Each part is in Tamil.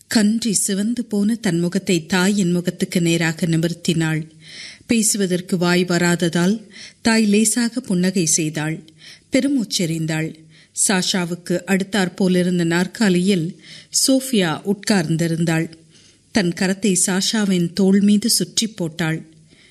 கன்றி சிவந்து போன தன் முகத்தை தாயின் முகத்துக்கு நேராக நிமிர்த்தினாள் பேசுவதற்கு வாய் வராததால் தாய் லேசாக புன்னகை செய்தாள் பெருமூச்செறிந்தாள் சாஷாவுக்கு அடுத்தாற் போலிருந்த நாற்காலியில் சோஃபியா உட்கார்ந்திருந்தாள் தன் கரத்தை சாஷாவின் தோள் மீது சுற்றி போட்டாள்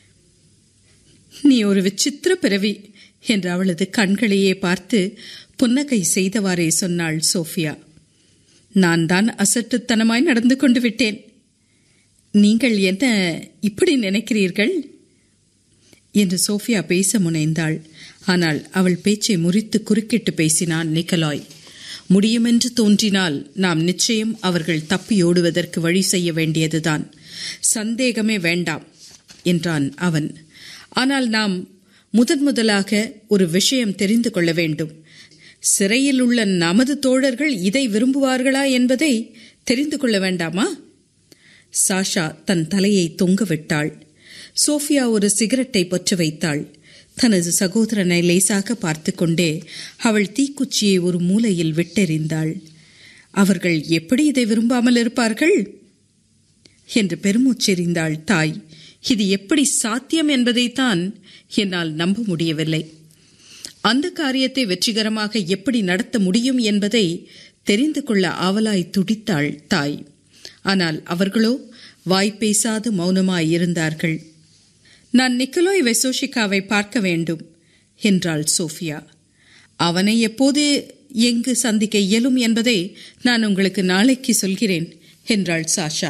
நீ ஒரு விசித்திர பிறவி என்று அவளது கண்களையே பார்த்து புன்னகை செய்தவாறே சொன்னாள் சோஃபியா நான் தான் அசட்டுத்தனமாய் நடந்து கொண்டு விட்டேன் நீங்கள் என்ன இப்படி நினைக்கிறீர்கள் என்று சோஃபியா பேச முனைந்தாள் ஆனால் அவள் பேச்சை முறித்து குறுக்கிட்டு பேசினான் நிக்கலாய் முடியுமென்று தோன்றினால் நாம் நிச்சயம் அவர்கள் தப்பியோடுவதற்கு வழி செய்ய வேண்டியதுதான் சந்தேகமே வேண்டாம் என்றான் அவன் ஆனால் நாம் முதன் முதலாக ஒரு விஷயம் தெரிந்து கொள்ள வேண்டும் சிறையில் உள்ள நமது தோழர்கள் இதை விரும்புவார்களா என்பதை தெரிந்து கொள்ள வேண்டாமா சாஷா தன் தலையை தொங்கவிட்டாள் சோஃபியா ஒரு சிகரெட்டை பொற்று வைத்தாள் தனது சகோதரனை லேசாக பார்த்து கொண்டே அவள் தீக்குச்சியை ஒரு மூலையில் விட்டெறிந்தாள் அவர்கள் எப்படி இதை விரும்பாமல் இருப்பார்கள் என்று பெருமூச்செறிந்தாள் தாய் இது எப்படி சாத்தியம் என்பதைத்தான் என்னால் நம்ப முடியவில்லை அந்த காரியத்தை வெற்றிகரமாக எப்படி நடத்த முடியும் என்பதை தெரிந்து கொள்ள ஆவலாய் துடித்தாள் தாய் ஆனால் அவர்களோ வாய் பேசாது மௌனமாய் இருந்தார்கள் நான் நிக்கலோய் வெசோஷிகாவை பார்க்க வேண்டும் என்றாள் சோஃபியா அவனை எப்போது எங்கு சந்திக்க இயலும் என்பதை நான் உங்களுக்கு நாளைக்கு சொல்கிறேன் என்றாள் சாஷா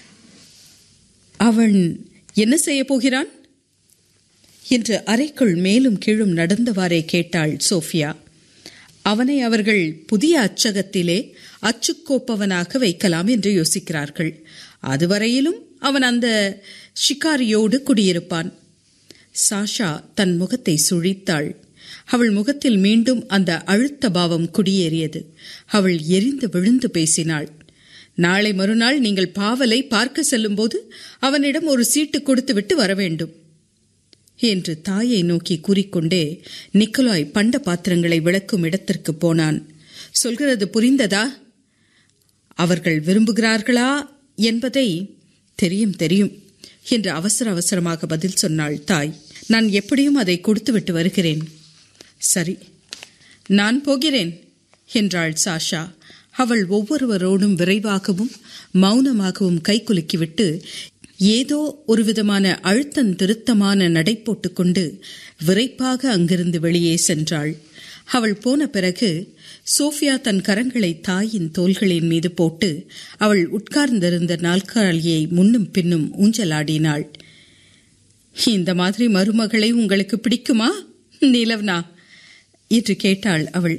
அவன் என்ன செய்ய போகிறான் என்று அறைக்குள் மேலும் கீழும் நடந்தவாறே கேட்டாள் சோஃபியா அவனை அவர்கள் புதிய அச்சகத்திலே அச்சுக்கோப்பவனாக வைக்கலாம் என்று யோசிக்கிறார்கள் அதுவரையிலும் அவன் அந்த ஷிகாரியோடு குடியிருப்பான் சாஷா தன் முகத்தை சுழித்தாள் அவள் முகத்தில் மீண்டும் அந்த அழுத்த பாவம் குடியேறியது அவள் எரிந்து விழுந்து பேசினாள் நாளை மறுநாள் நீங்கள் பாவலை பார்க்க செல்லும்போது அவனிடம் ஒரு சீட்டு கொடுத்துவிட்டு வர வேண்டும் என்று தாயை நோக்கி கூறிக்கொண்டே நிக்கலாய் பண்ட பாத்திரங்களை விளக்கும் இடத்திற்கு போனான் சொல்கிறது புரிந்ததா அவர்கள் விரும்புகிறார்களா என்பதை தெரியும் தெரியும் என்று அவசர அவசரமாக பதில் சொன்னாள் தாய் நான் எப்படியும் அதை கொடுத்துவிட்டு வருகிறேன் சரி நான் போகிறேன் என்றாள் சாஷா அவள் ஒவ்வொருவரோடும் விரைவாகவும் மௌனமாகவும் கைக்குலுக்கிவிட்டு ஏதோ ஒரு விதமான அழுத்தம் திருத்தமான நடை போட்டுக்கொண்டு விரைப்பாக அங்கிருந்து வெளியே சென்றாள் அவள் போன பிறகு சோஃபியா தன் கரங்களை தாயின் தோள்களின் மீது போட்டு அவள் உட்கார்ந்திருந்த நாற்காலியை முன்னும் பின்னும் ஊஞ்சலாடினாள் இந்த மாதிரி மருமகளை உங்களுக்கு பிடிக்குமா நிலவ்னா என்று கேட்டாள் அவள்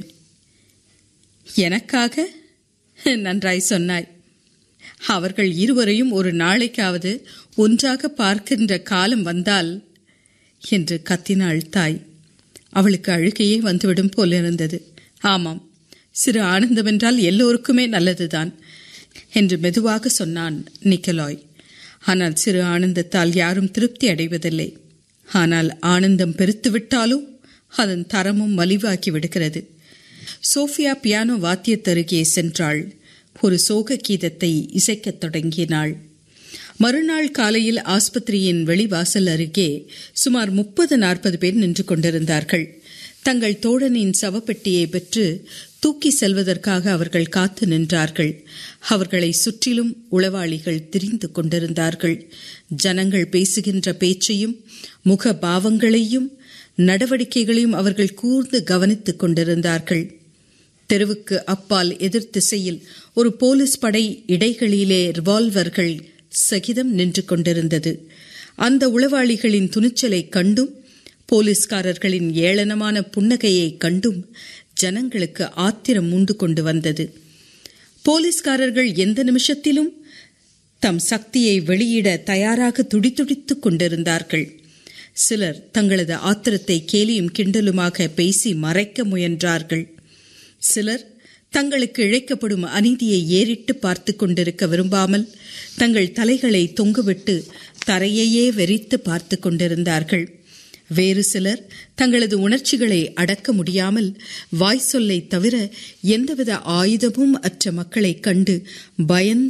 எனக்காக நன்றாய் சொன்னாய் அவர்கள் இருவரையும் ஒரு நாளைக்காவது ஒன்றாக பார்க்கின்ற காலம் வந்தால் என்று கத்தினாள் தாய் அவளுக்கு அழுகையே வந்துவிடும் போலிருந்தது ஆமாம் சிறு ஆனந்தம் என்றால் எல்லோருக்குமே நல்லதுதான் என்று மெதுவாக சொன்னான் நிக்கலாய் ஆனால் சிறு ஆனந்தத்தால் யாரும் திருப்தி அடைவதில்லை ஆனால் ஆனந்தம் பெருத்துவிட்டாலோ அதன் தரமும் மலிவாக்கி விடுகிறது சோஃபியா பியானோ வாத்தியத்தருகே சென்றாள் ஒரு சோக கீதத்தை இசைக்கத் தொடங்கினாள் மறுநாள் காலையில் ஆஸ்பத்திரியின் வெளிவாசல் அருகே சுமார் முப்பது நாற்பது பேர் நின்று கொண்டிருந்தார்கள் தங்கள் தோழனின் சவப்பெட்டியை பெற்று தூக்கி செல்வதற்காக அவர்கள் காத்து நின்றார்கள் அவர்களை சுற்றிலும் உளவாளிகள் திரிந்து கொண்டிருந்தார்கள் ஜனங்கள் பேசுகின்ற பேச்சையும் முக பாவங்களையும் நடவடிக்கைகளையும் அவர்கள் கூர்ந்து கவனித்துக் கொண்டிருந்தார்கள் தெருவுக்கு அப்பால் எதிர் திசையில் ஒரு போலீஸ் படை இடைகளிலே ரிவால்வர்கள் சகிதம் நின்று கொண்டிருந்தது அந்த உளவாளிகளின் துணிச்சலைக் கண்டும் போலீஸ்காரர்களின் ஏளனமான புன்னகையை கண்டும் ஜனங்களுக்கு ஆத்திரம் உண்டு கொண்டு வந்தது போலீஸ்காரர்கள் எந்த நிமிஷத்திலும் தம் சக்தியை வெளியிட தயாராக துடிதுடித்துக் கொண்டிருந்தார்கள் சிலர் தங்களது ஆத்திரத்தை கேலியும் கிண்டலுமாக பேசி மறைக்க முயன்றார்கள் சிலர் தங்களுக்கு இழைக்கப்படும் அநீதியை ஏறிட்டு பார்த்து கொண்டிருக்க விரும்பாமல் தங்கள் தலைகளை தொங்குவிட்டு தரையையே வெறித்து பார்த்து கொண்டிருந்தார்கள் வேறு சிலர் தங்களது உணர்ச்சிகளை அடக்க முடியாமல் வாய் சொல்லை தவிர எந்தவித ஆயுதமும் அற்ற மக்களைக் கண்டு பயந்து